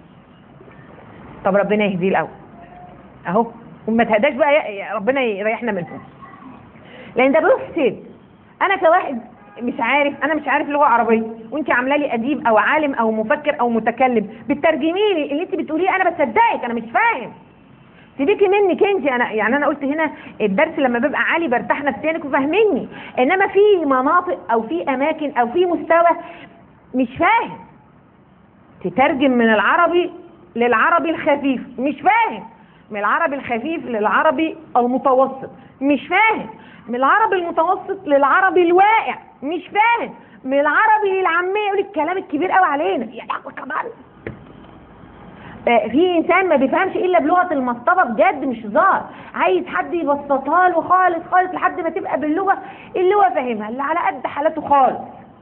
طب ربنا يهديه الاول اهو وما تهداش بقى يا- يا ربنا يريحنا منهم لان ده بيفسد انا كواحد مش عارف انا مش عارف لغه عربيه وانت عامله لي اديب او عالم او مفكر او متكلم بتترجمي لي اللي انت بتقوليه انا بصدقك انا مش فاهم سيبيكي منك انت انا يعني انا قلت هنا الدرس لما ببقى عالي برتاح نفسيا وفاهميني انما في مناطق او في اماكن او في مستوى مش فاهم تترجم من العربي للعربي الخفيف مش فاهم من العربي الخفيف للعربي المتوسط مش فاهم من العربي المتوسط للعربي الواقع مش فاهم من العربي للعاميه يقول الكلام الكبير قوي علينا يا لهوي كمان آه، في انسان ما بيفهمش الا بلغه المصطبه بجد مش هزار عايز حد يبسطها له خالص خالص لحد ما تبقى باللغه اللي هو فاهمها اللي على قد حالته خالص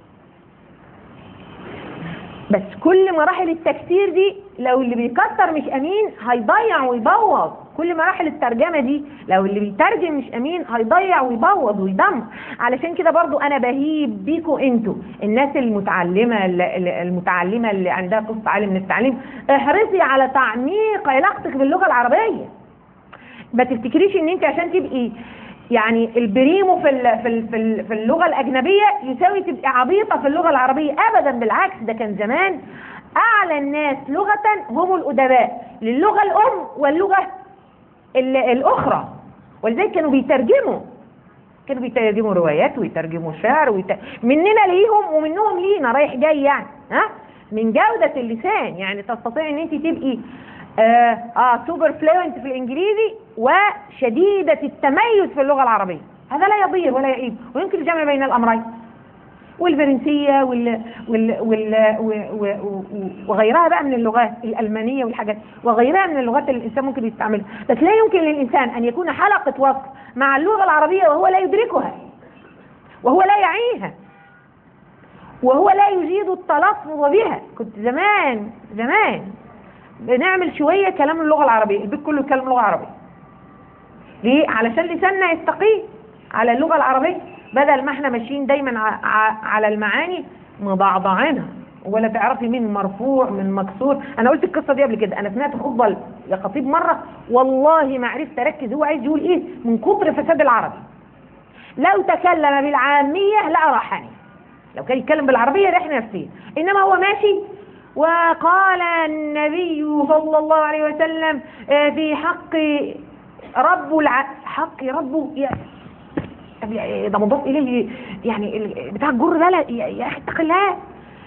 بس كل مراحل التفسير دي لو اللي بيكتر مش امين هيضيع ويبوظ كل مراحل الترجمه دي لو اللي بيترجم مش امين هيضيع ويبوظ ويدمر علشان كده برضو انا بهيب بيكوا انتوا الناس المتعلمه اللي- المتعلمه اللي عندها قصه عالم من التعليم احرصي على تعميق علاقتك باللغه العربيه ما تفتكريش ان انت عشان تبقي يعني البريمو في ال- في ال- في ال- في اللغه الاجنبيه يساوي تبقي عبيطه في اللغه العربيه ابدا بالعكس ده كان زمان اعلى الناس لغه هم الادباء للغه الام واللغه ال- الاخرى ولذلك كانوا بيترجموا كانوا بيترجموا روايات ويترجموا شعر ويت... مننا ليهم ومنهم لينا رايح جاي يعني ها من جودة اللسان يعني تستطيع ان انت تبقي آه, اه سوبر فلوينت في الانجليزي وشديدة التميز في اللغة العربية هذا لا يضير ولا يعيب ويمكن الجمع بين الامرين والفرنسية وال... وال... وال... و... و... و... وغيرها بقى من اللغات الألمانية والحاجات وغيرها من اللغات اللي الإنسان ممكن يستعملها بس لا يمكن للإنسان أن يكون حلقة وصف مع اللغة العربية وهو لا يدركها وهو لا يعيها وهو لا يجيد التلفظ بها كنت زمان زمان بنعمل شوية كلام اللغة العربية البيت كله يتكلم لغة عربية ليه؟ علشان لساننا يستقيم على اللغة العربية بدل ما احنا ماشيين دايما ع- ع- على المعاني مضعضعينها ولا تعرفي مين مرفوع من مكسور انا قلت القصه دي قبل كده انا سمعت خطبه لخطيب مره والله ما عرفت اركز هو عايز يقول ايه من كتر فساد العربي لو تكلم بالعاميه لاراحني لو كان يتكلم بالعربيه ريحنا نفسيا انما هو ماشي وقال النبي صلى الله عليه وسلم آه، في حق رب الع... حق ربه يا طب يا- ده مضاف اليه يعني ال- بتاع الجر ده لا يا يا اخي اتق الله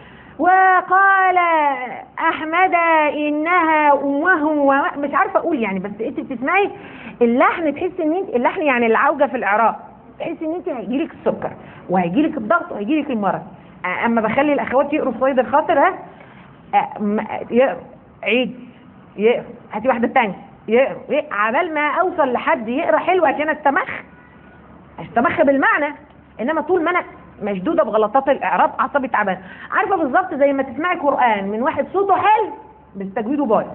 وقال احمد انها امه و... مش عارفه اقول يعني بس انت بتسمعي اللحن تحس ان انت اللحن يعني العوجه في الاعراب تحس ان انت هيجيلك السكر وهيجيلك الضغط وهيجيلك المرض أ- اما بخلي الاخوات يقروا في صيد الخاطر ها أ- م- يقروا عيد يقروا هاتي واحده تانية يقروا يقروا. عبال ما اوصل لحد يقرا حلو عشان استمخ استمخ بالمعنى انما طول ما انا مشدوده بغلطات الاعراب اعصابي تعبانه عارفه بالظبط زي ما تسمعي قران من واحد صوته حلو بس تجويده بايظ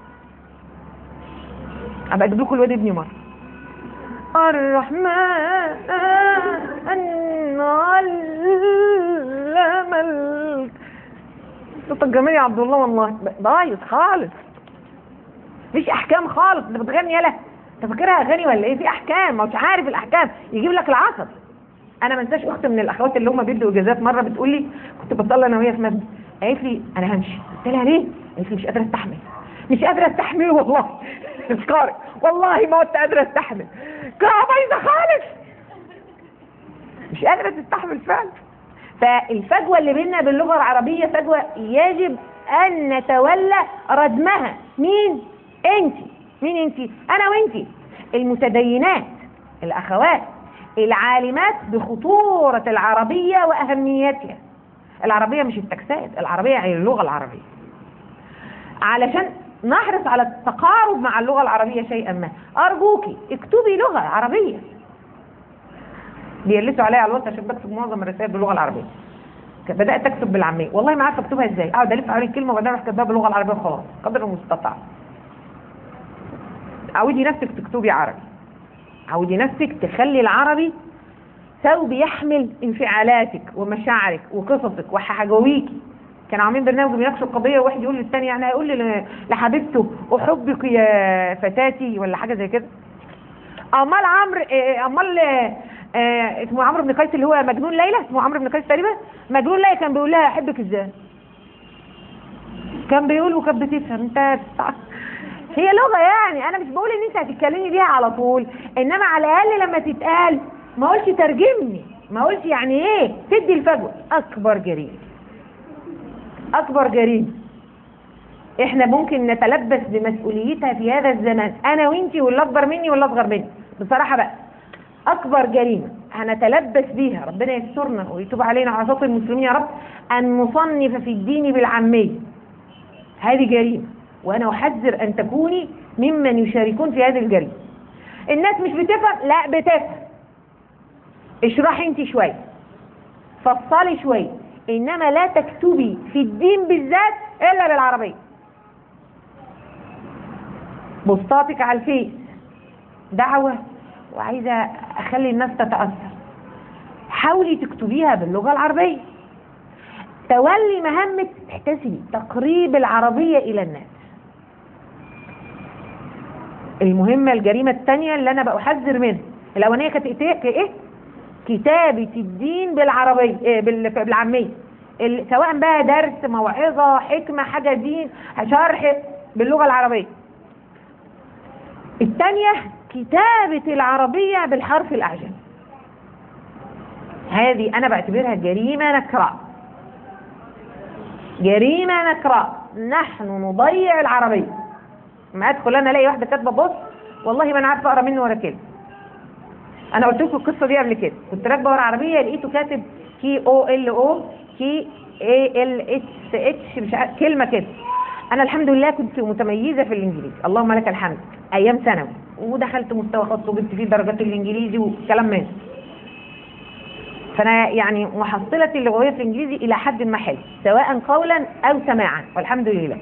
ابقى اجيب لكم الواد ابني مره الرحمن علم ال- صوتك جميل يا عبد الله والله بايظ خالص مفيش احكام خالص انت بتغني يالا انت فاكرها اغاني ولا ايه في احكام ما مش عارف الاحكام يجيب لك العصب انا ما انساش اخت من الاخوات اللي هم بيدوا اجازات مره بتقول لي كنت بصلي انا وهي في مسجد قالت لي انا همشي قلت لها ليه قالت لي مش قادره استحمل مش قادره استحمل والله القارئ والله ما كنت قادره استحمل قراءه بايظه خالص مش قادره تستحمل فعلا فالفجوه اللي بيننا باللغه العربيه فجوه يجب ان نتولى ردمها مين انت مين انت انا وانت المتدينات الاخوات العالمات بخطوره العربيه واهميتها العربيه مش التكسات العربيه هي اللغه العربيه علشان نحرص على التقارب مع اللغه العربيه شيئا ما ارجوكي اكتبي لغه عربيه بيلسوا عليا على الوقت عشان بكتب معظم الرسائل باللغه العربيه بدات اكتب بالعاميه والله ما عارفه اكتبها ازاي اقعد الف حوالين الكلمه وبعدين اروح كاتباها باللغه العربيه وخلاص قدر المستطاع عودي نفسك تكتبي عربي عودي نفسك تخلي العربي ثوب يحمل انفعالاتك ومشاعرك وقصصك وحجويكي كانوا عاملين برنامج بيناقشوا القضيه وواحد يقول للثاني يعني هيقول لي لحبيبته احبك يا فتاتي ولا حاجه زي كده امال عمرو إيه، امال آه، آه، اسمه عمرو بن قيس اللي هو مجنون ليلى اسمه عمرو بن قيس تقريبا مجنون ليلى كان بيقول لها احبك ازاي كان بيقول وكانت بتفهم انت بتع- هي لغه يعني انا مش بقول ان انت هتتكلمي بيها على طول انما على الاقل لما تتقال ما اقولش ترجمني ما اقولش يعني ايه تدي الفجوه اكبر جريمه اكبر جريمه احنا ممكن نتلبس بمسؤوليتها في هذا الزمان انا وانتي واللي اكبر مني واللي اصغر مني بصراحه بقى اكبر جريمه هنتلبس بيها ربنا يسترنا ويتوب علينا وعلى صوت المسلمين يا رب ان نصنف في الدين بالعاميه هذه جريمه وانا احذر ان تكوني ممن يشاركون في هذه الجريمه الناس مش بتفهم لا بتفهم اشرحي انت شويه فصلي شويه انما لا تكتبي في الدين بالذات الا بالعربيه بوستاتك على الفيس دعوه وعايزه اخلي الناس تتاثر حاولي تكتبيها باللغه العربيه تولي مهمه احتسبي تقريب العربيه الى الناس المهمه الجريمه الثانيه اللي انا بحذر منها الاولانيه كانت ايه ايه كتابه الدين بالعربيه إيه بال- بالعاميه ال- سواء بقى درس موعظه حكمه حاجه دين شرح باللغه العربيه الثانيه كتابه العربيه بالحرف الاعجمي هذه انا بعتبرها جريمه نكراء جريمه نكراء نحن نضيع العربيه ما ادخل انا الاقي واحده كاتبه بص والله ما انا عارفه اقرا منه ولا كلمه انا قلت لكم القصه دي قبل كده كنت راكبه ورا عربيه لقيته كاتب كي او ال او كي اي ال اتش اتش مش عارف كلمه كده انا الحمد لله كنت متميزه في الانجليزي اللهم لك الحمد ايام ثانوي ودخلت مستوى خاص وجبت فيه درجات الانجليزي وكلام من ده. فانا يعني محصلتي اللغويه في الانجليزي الى حد ما حلو سواء قولا او سماعا والحمد لله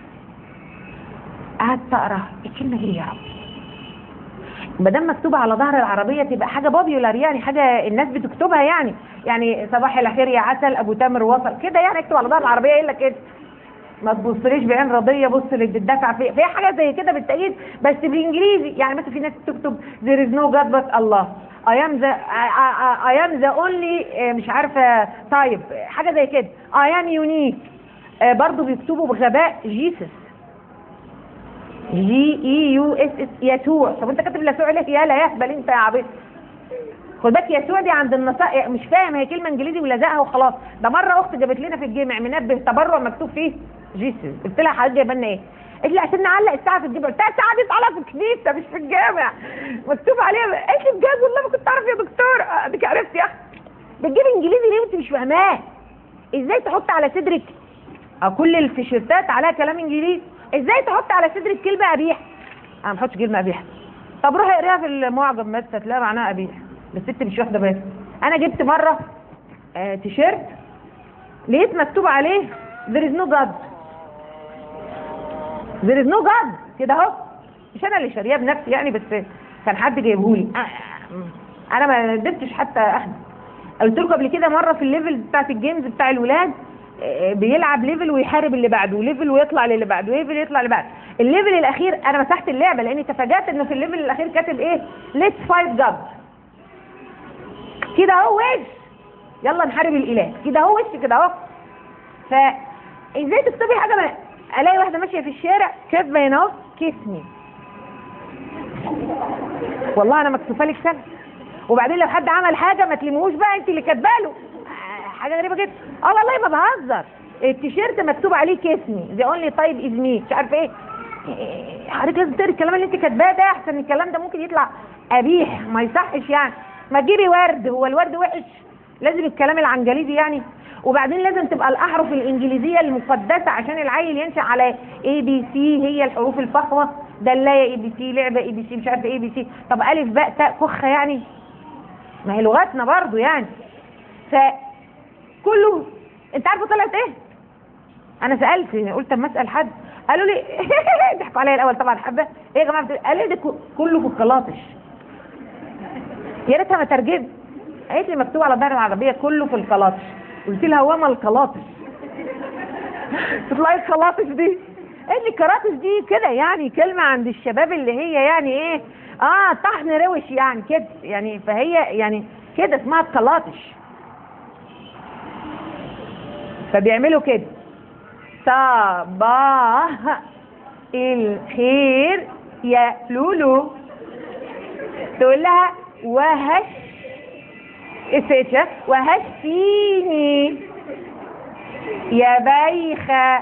قعدت اقرا الكلمه دي يا رب ما دام مكتوبه على ظهر العربيه تبقى حاجه بوبيولار يعني حاجه الناس بتكتبها يعني يعني صباح الخير يا عسل ابو تامر وصل كده يعني اكتب على ظهر العربيه الا كده ما تبصليش بعين رضيه بص اللي بتدفع فيه في حاجه زي كده بالتأكيد بس بالانجليزي يعني مثلا في ناس بتكتب there is no God but الله I am the I, I, I am the only آه، مش عارفه طيب حاجه زي كده I am unique آه، برضو بيكتبوا بغباء جيسس جي اي يو اس اس يسوع طب انت كاتب يسوع ليه يا لا يهبل انت يا عبيط خد بالك يسوع دي عند النصارى مش فاهم هي كلمه انجليزي ولزقها وخلاص ده مره اخت جابت لنا في الجامع منبه تبرع مكتوب فيه جيسس قلت لها حضرتك جايبه لنا ايه؟ قالت لي عشان نعلق الساعه في الجامع قلت لها الساعه دي اتعلق في الكنيسه مش في الجامع مكتوب عليها قالت لي بجد والله ما كنت اعرف يا دكتور آه، اديك عرفت يا اخي بتجيب انجليزي ليه وانت مش فاهماه؟ ازاي تحط على صدرك أو كل التيشيرتات عليها كلام انجليزي ازاي تحط على صدرك كلمه قبيح انا ما بحطش كلمه قبيحه طب روحي اقريها في المعجم بس هتلاقي معناها قبيح بس انت مش واخده بالك انا جبت مره آه تيشيرت لقيت مكتوب عليه there is no God there is no God كده اهو مش انا اللي شارياه بنفسي يعني بس كان حد جايبهولي آه، انا ما قدرتش حتى اخده قلت لكم قبل كده مره في الليفل بتاعت الجيمز بتاع الولاد آه، بيلعب ليفل ويحارب اللي بعده ليفل ويطلع للي بعده ليفل يطلع اللي بعده الليفل الاخير انا مسحت اللعبه لاني تفاجات انه في الليفل الاخير كاتب ايه ليتس فايت جاد كده اهو وش يلا نحارب الاله كده اهو وش كده اهو فازاي تكتبي حاجه ما الاقي واحده ماشيه في الشارع كاتبه هنا اهو كيسمي والله انا مكتوبه لك سنه وبعدين لو حد عمل حاجه ما تلموش بقى انت اللي كاتبه له آه، حاجه غريبه جدا اه والله ما بهزر التيشيرت مكتوب عليه كيسمي ذا اونلي طيب از مي مش عارفه ايه إيه، حضرتك لازم تقري الكلام اللي انت كاتباه ده احسن الكلام ده ممكن يطلع قبيح ما يصحش يعني ما تجيبي ورد هو الورد وحش لازم الكلام العنجليزي يعني وبعدين لازم تبقى الاحرف الانجليزيه المقدسه عشان العيل ينشا على اي بي سي هي الحروف الفخمه دلايه اي بي سي لعبه اي بي سي مش عارفه اي بي سي طب الف باء تاء كخه يعني ما هي لغتنا برضو يعني فكله انت عارفه طلعت ايه انا سالت قلت اما اسال حد قالوا لي ضحكوا عليا الاول طبعا حبه ايه يا جماعه بتقول قالوا لي ده ك- كله في القلاطش يا ريتها ما ترجمت قالت لي مكتوب على ظهر العربيه كله في القلاطش قلت لها هو ما القلاطش تطلعي القلاطش دي قالت لي القراطش دي كده يعني كلمه عند الشباب اللي هي يعني ايه اه طحن روش يعني كده يعني فهي يعني كده اسمها القلاطش فبيعملوا كده صباح الخير يا لولو تقول لها وهش السيتشة وهشيني يا بايخة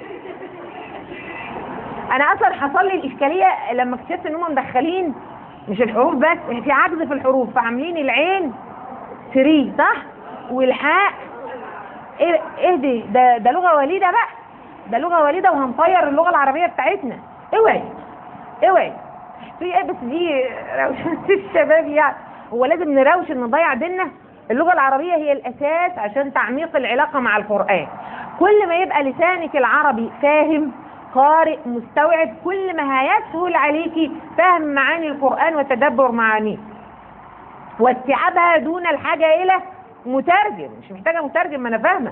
انا اصلا حصل لي الاشكالية لما اكتشفت ان هم مدخلين مش الحروف بس في عجز في الحروف فعاملين العين فري صح والحاء ايه ايه دي ده ده لغه وليده بقى ده لغه وليده وهنطير اللغه العربيه بتاعتنا اوعي اوعي في ايه بس دي روشنة الشباب يعني هو لازم نروشن نضيع ديننا اللغه العربيه هي الاساس عشان تعميق العلاقه مع القران كل ما يبقى لسانك العربي فاهم قارئ مستوعب كل ما هيسهل عليكي فهم معاني القران وتدبر معانيه واستيعابها دون الحاجه الى مترجم مش محتاجه مترجم ما انا فاهمه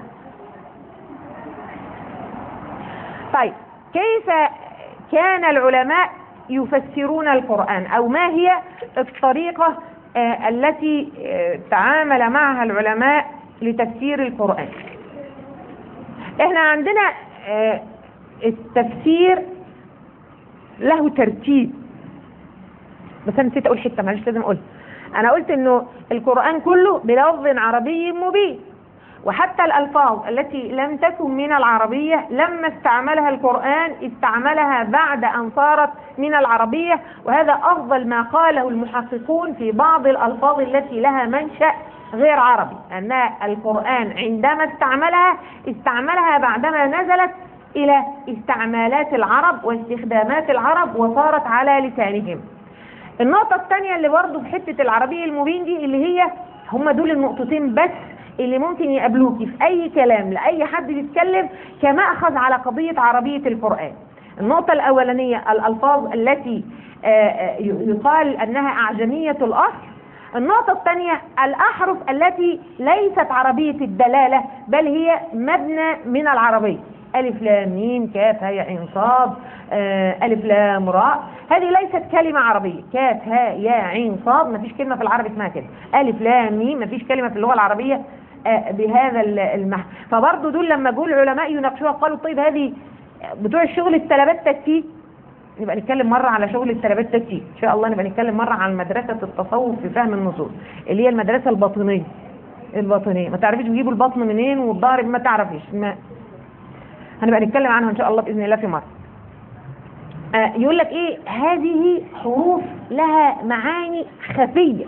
طيب كيف كان العلماء يفسرون القرآن أو ما هي الطريقة آه، التي آه، تعامل معها العلماء لتفسير القرآن احنا عندنا آه، التفسير له ترتيب بس انا نسيت اقول حته معلش لازم اقول انا قلت انه القرآن كله بلفظ عربي مبين وحتى الألفاظ التي لم تكن من العربية لما استعملها القرآن استعملها بعد أن صارت من العربية وهذا أفضل ما قاله المحققون في بعض الألفاظ التي لها منشأ غير عربي أن القرآن عندما استعملها استعملها بعدما نزلت إلى استعمالات العرب واستخدامات العرب وصارت على لسانهم النقطة الثانية اللي برضه في حتة العربية المبين دي اللي هي هم دول النقطتين بس اللي ممكن يقابلوكي في اي كلام لاي حد بيتكلم كمأخذ على قضية عربية القرآن النقطة الاولانية الالفاظ التي آه، آه، يقال انها اعجمية الاصل النقطة الثانية الأحرف التي ليست عربية الدلالة بل هي مبنى من العربية ألف لام ميم كاف هاء عين صاد آه، ألف لام راء هذه ليست كلمة عربية كاف هاء يا عين صاد مفيش كلمة في العربي اسمها كده ألف لام ميم مفيش كلمة في اللغة العربية آه، بهذا المح فبرضه دول لما جول العلماء يناقشوها قالوا طيب هذه بتوع الشغل السلبات تكتيك نبقى نتكلم مرة على شغل السلبات تكتيك ان شاء الله نبقى نتكلم مرة عن مدرسة التصوف في فهم النصوص اللي هي المدرسة الباطنية الباطنية ما تعرفيش بيجيبوا البطن منين والظهر ما تعرفيش ما هنبقى نتكلم عنها ان شاء الله باذن الله في مرة آه يقول لك ايه هذه حروف لها معاني خفية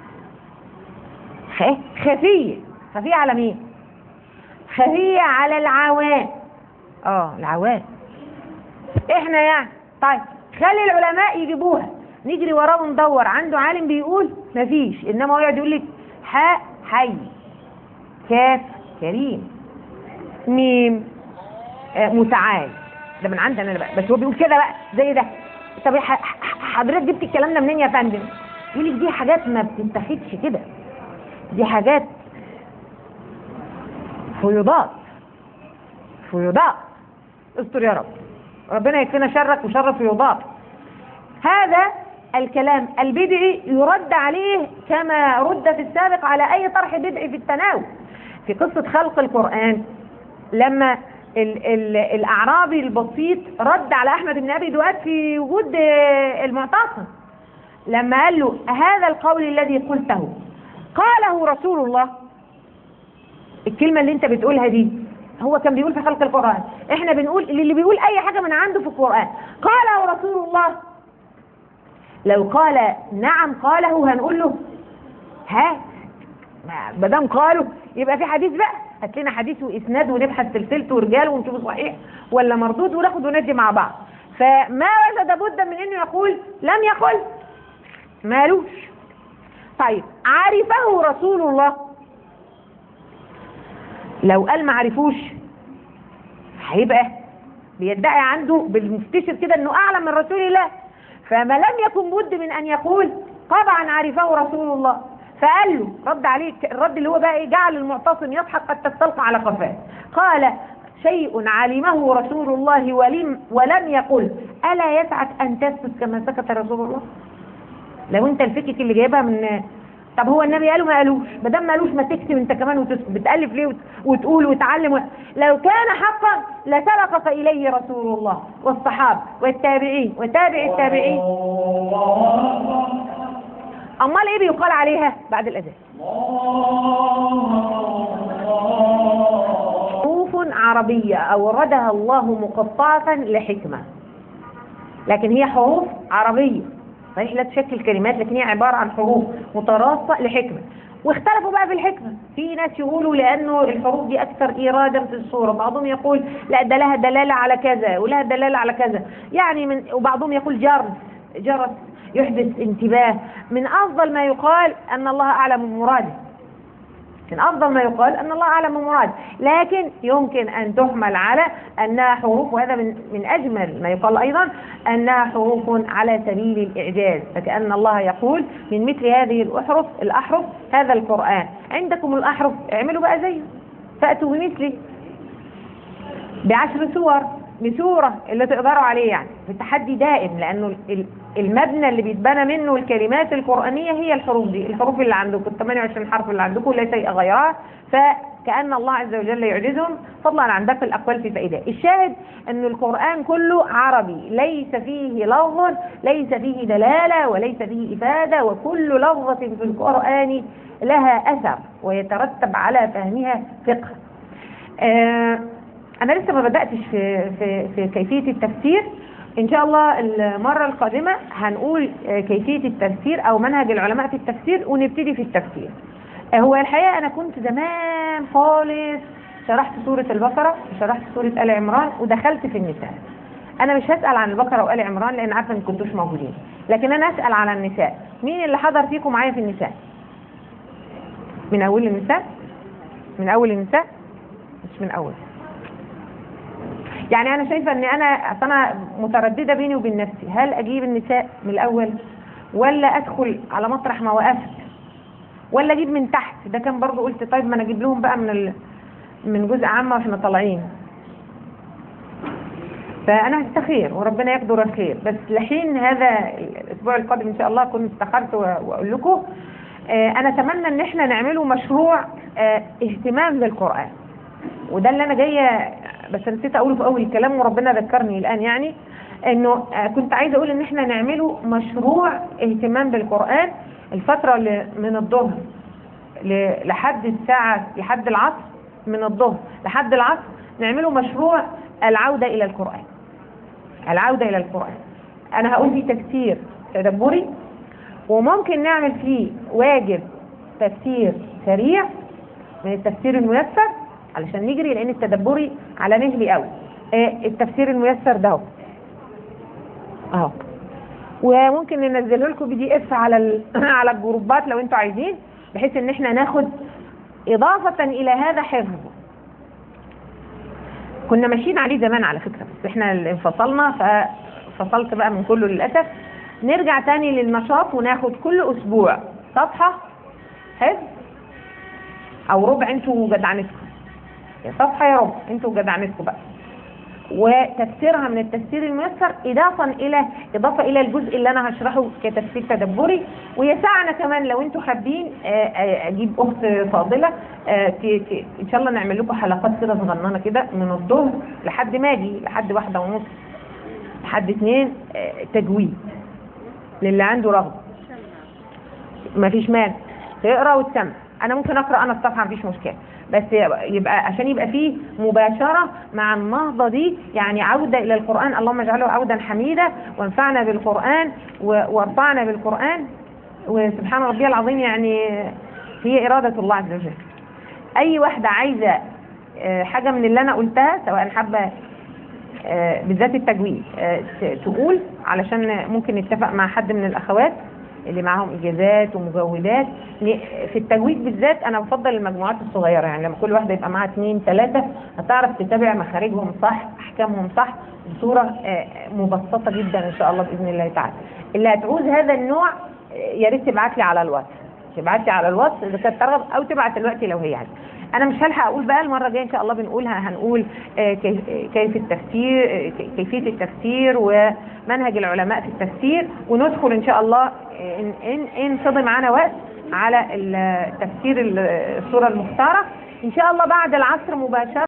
خفية خفية على مين خفية على العوام اه العوام احنا يعني طيب خلي العلماء يجيبوها نجري وراه وندور عنده عالم بيقول مفيش انما هو يقعد يقول لك حاء حي كاف كريم ميم آه متعال ده من عندنا بقى بس هو بيقول كده بقى زي ده طب حضرتك جبت الكلام ده منين يا فندم يقول لك دي حاجات ما بتتاخدش كده دي حاجات فيضات فيضات استر يا رب ربنا يكفينا شرك وشر فيضات هذا الكلام البدعي يرد عليه كما رد في السابق على اي طرح بدعي في التناول في قصة خلق القرآن لما ال ال الاعرابي البسيط رد على احمد بن ابي دواد في وجود المعتصم لما قال له هذا القول الذي قلته قاله رسول الله الكلمة اللي انت بتقولها دي هو كان بيقول في خلق القرآن احنا بنقول اللي بيقول اي حاجة من عنده في القرآن قاله رسول الله لو قال نعم قاله هنقول له ها ما دام قالوا يبقى في حديث بقى هات لنا حديث واسناد ونبحث سلسلته ورجاله ونشوف صحيح ولا مردود وناخد وندي مع بعض فما وجد بد من انه يقول لم يقل مالوش طيب عرفه رسول الله لو قال ما عرفوش هيبقى بيدعي عنده بالمستشر كده انه اعلم من رسول الله فما لم يكن بد من ان يقول طبعا عرفه رسول الله فقال له رد عليه الرد اللي هو بقى ايه جعل المعتصم يضحك قد تستلقى على قفاه قال شيء علمه رسول الله ولم ولم يقل الا يسعك ان تسكت كما سكت رسول الله لو انت الفكك اللي جايبها من طب هو النبي قاله ما قالوش ما دام ما قالوش ما تكتب انت كمان وتسكت بتالف ليه وت- وتقول وتعلم و... لو كان حقا لسبقك اليه رسول الله والصحابه والتابعين وتابع التابعين امال ايه بيقال عليها بعد الاذان حروف عربية أوردها الله مقطعة لحكمة لكن هي حروف عربية صحيح لا تشكل كلمات لكن هي عبارة عن حروف متراصة لحكمة واختلفوا بقى في الحكمة في ناس يقولوا لأنه الحروف دي أكثر إيرادا في الصورة بعضهم يقول لا ده لها دلالة على كذا ولها دلالة على كذا يعني من وبعضهم يقول جرس جرس يحدث انتباه من أفضل ما يقال أن الله أعلم بمراده من أفضل ما يقال أن الله أعلم بمراده لكن يمكن أن تحمل على أنها حروف وهذا من, من أجمل ما يقال أيضا أنها حروف على سبيل الإعجاز فكأن الله يقول من مثل هذه الأحرف الأحرف هذا القرآن عندكم الأحرف اعملوا بقى زيه فأتوا بمثله بعشر سور بسورة اللي تقدروا عليه يعني التحدي دائم لأنه ال- المبنى اللي بيتبنى منه الكلمات القرآنية هي الحروف دي الحروف اللي عندكم ال 28 حرف اللي عندكم لا شيء غيرها فكأن الله عز وجل يعجزهم فضلا عن باقي الأقوال في فائدة الشاهد أن القرآن كله عربي ليس فيه لفظ ليس فيه دلالة وليس فيه إفادة وكل لفظة في القرآن لها أثر ويترتب على فهمها فقه آه، انا لسه ما بداتش في في في كيفيه التفسير ان شاء الله المره القادمه هنقول آه، كيفيه التفسير او منهج العلماء في التفسير ونبتدي في التفسير آه، هو الحقيقه انا كنت زمان خالص شرحت سوره البقره وشرحت سوره ال عمران ودخلت في النساء انا مش هسال عن البقره وال عمران لان عارفه ان كنتوش موجودين لكن انا اسال على النساء مين اللي حضر فيكم معايا في النساء من اول النساء من اول النساء مش من اول يعني انا شايفه ان انا أصل انا متردده بيني وبين نفسي هل اجيب النساء من الاول ولا ادخل على مطرح ما وقفت ولا اجيب من تحت ده كان برضو قلت طيب ما انا اجيب لهم بقى من ال... من جزء عامه واحنا طالعين فانا هستخير وربنا يقدر الخير بس لحين هذا الاسبوع القادم ان شاء الله اكون استخرت و- واقول لكم آه، انا اتمنى ان احنا نعمله مشروع آه، اهتمام بالقران وده اللي انا جايه بس نسيت اقوله في اول الكلام وربنا ذكرني الان يعني انه آه، كنت عايزه اقول ان احنا نعمله مشروع اهتمام بالقران الفتره اللي من الظهر ل- لحد الساعه لحد العصر من الظهر لحد العصر نعمله مشروع العوده الى القران العوده الى القران انا هقول فيه تفسير تدبري وممكن نعمل فيه واجب تفسير سريع من التفسير الميسر علشان نجري لان التدبري على مهلي قوي آه، التفسير الميسر ده اهو اهو وممكن ننزله لكم بي دي اف على ال- على الجروبات لو انتوا عايزين بحيث ان احنا ناخد اضافه الى هذا حفظ كنا ماشيين عليه زمان على فكره بس احنا اللي انفصلنا ففصلت بقى من كله للاسف نرجع تاني للنشاط وناخد كل اسبوع صفحه حفظ او ربع انتوا وجدعنتكم يا صفحه يا ربع انتوا وجدعنتكم بقى وتفسيرها من التفسير الميسر اضافه الى اضافه الى الجزء اللي انا هشرحه كتفسير تدبري ويسعنا كمان لو انتوا حابين آه، آه، اجيب اخت فاضله آه، ت- ت- ان شاء الله نعمل لكم حلقات كده صغننه كده من الظهر لحد ما اجي لحد واحده ونص لحد اتنين آه، تجويد للي عنده رغبه مفيش مانع تقرا وتسمع انا ممكن اقرا انا الصفحه مفيش مشكله بس يبقى عشان يبقى فيه مباشره مع النهضه دي يعني عوده الى القران اللهم اجعله عودا حميدا وانفعنا بالقران و- وارفعنا بالقران وسبحان ربي العظيم يعني هي اراده الله عز وجل اي واحده عايزه آه، حاجه من اللي انا قلتها سواء حابه آه، بالذات التجويد آه، ت- تقول علشان ممكن نتفق مع حد من الاخوات اللي معاهم اجازات ومجودات ن- في التجويد بالذات انا بفضل المجموعات الصغيره يعني لما كل واحده يبقى معاها اثنين ثلاثه هتعرف تتابع مخارجهم صح احكامهم صح بصوره آه، مبسطه جدا ان شاء الله باذن الله تعالى اللي هتعوز هذا النوع آه، يا ريت تبعت لي على الواتس تبعت لي على الواتس اذا كانت ترغب او تبعت دلوقتي لو هي عايزه انا مش هلحق اقول بقى المره الجايه ان شاء الله بنقولها هنقول آه، كيف كيف التفسير آه، كيفيه التفسير ومنهج العلماء في التفسير وندخل ان شاء الله آه، ان ان ان فضل معانا وقت على ال- تفسير ال- السورة المختارة إن شاء الله بعد العصر مباشرة